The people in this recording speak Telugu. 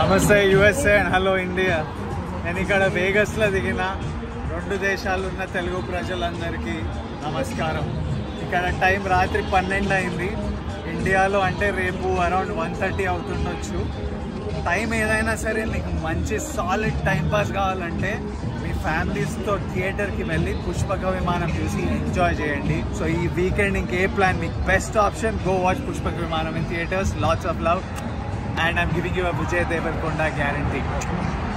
నమస్తే యుఎస్ఏ అండ్ హలో ఇండియా నేను ఇక్కడ వేగస్లో దిగిన రెండు దేశాలు ఉన్న తెలుగు ప్రజలందరికీ నమస్కారం ఇక్కడ టైం రాత్రి పన్నెండు అయింది ఇండియాలో అంటే రేపు అరౌండ్ వన్ థర్టీ అవుతుండొచ్చు టైం ఏదైనా సరే మీకు మంచి సాలిడ్ టైం పాస్ కావాలంటే మీ ఫ్యామిలీస్తో థియేటర్కి వెళ్ళి పుష్పక విమానం చూసి ఎంజాయ్ చేయండి సో ఈ వీకెండ్ ఇంకే ప్లాన్ మీకు best option go watch Pushpaka Vimanam in theatres lots of love and I'm giving you a Vijay Devarkonda guarantee.